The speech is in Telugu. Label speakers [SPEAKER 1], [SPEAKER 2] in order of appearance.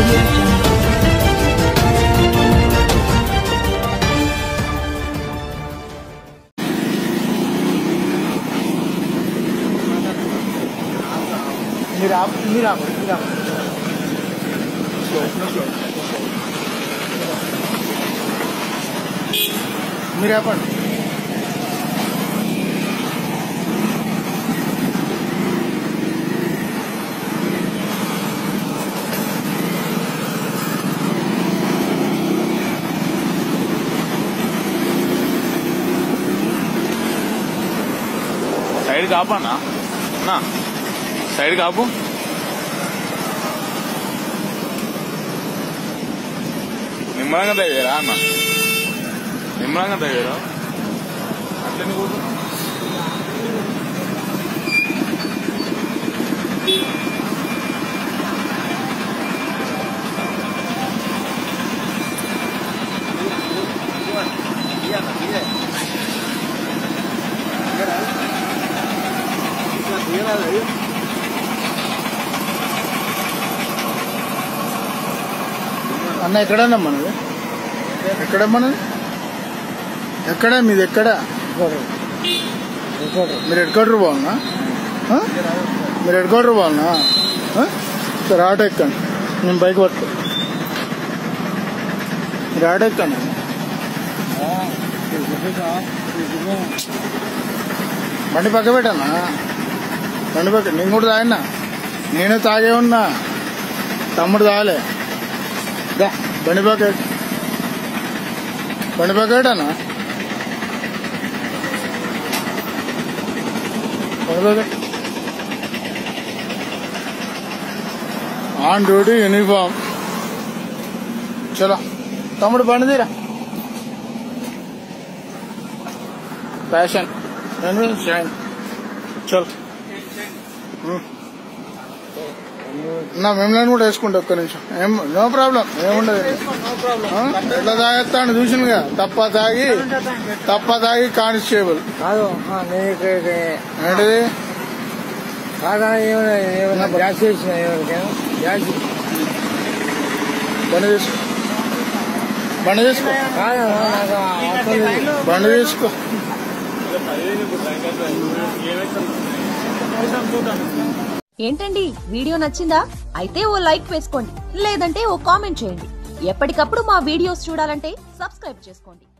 [SPEAKER 1] audio jungle.
[SPEAKER 2] మీరు ఆపు మీరు ఆపు మీరు ఆపు మీరు ఆపండి
[SPEAKER 3] సైడ్ కాపన్నా అన్నా సైడ్ కాపు నిమ్మలంగా తగ్గరా అన్న నిమ్మలంగా తగ్గరా అట్లనే కూర్చున్నావు
[SPEAKER 2] అన్న ఎక్కడన్నా మనది ఎక్కడ మనది ఎక్కడ మీది ఎక్కడ మీరు హెడ్ క్వార్టర్ పోవాలనా ఆ? మీరు హెడ్ క్వార్టర్ పోవాలనా ఆ? సరే ఆటో ఎక్కండి నేను బైక్ పట్టుకో మీరు ఆటో ఎక్కండి బండి పక్క పెట్టానా బండి పక్క నేను కూడా తాగినా నేను తాగే ఉన్నా తమ్ముడు తాగలే దా బండి పక్క పెట్టు. బండి పక్క పెట్టానా బండి పక్క పెట్టు. ఆన్ డ్యూటీ యూనిఫామ్ చలో తమ్ముడు బండి తీరా ఫ్యాషన్ నేను షైన్ చలో ఉమ్. నా మేము కూడా వేసుకుంటా ఒక్క నిమిషం ఏం నో ప్రాబ్లం ఏముండదు ఆ? ఎట్లా తాగేస్తాను చూసినగా తప్ప తాగి తప్ప తాగి కానిస్టేబుల్
[SPEAKER 4] కాదు ఆ, నేను ఇక్కడ
[SPEAKER 2] ఏంటిది
[SPEAKER 4] కాదా ఏమైనా ఏమైనా గ్యాస్ చేసిన ఎవరికైనా గ్యాస్
[SPEAKER 2] బండి తీసుకో బండి తీసుకో
[SPEAKER 4] కాదా నాకు అవసరం లేదు
[SPEAKER 2] బండి తీసుకో
[SPEAKER 5] ఏంటండి వీడియో నచ్చిందా అయితే ఓ లైక్ వేసుకోండి లేదంటే ఓ కామెంట్ చేయండి ఎప్పటికప్పుడు మా వీడియోస్ చూడాలంటే సబ్స్క్రైబ్ చేసుకోండి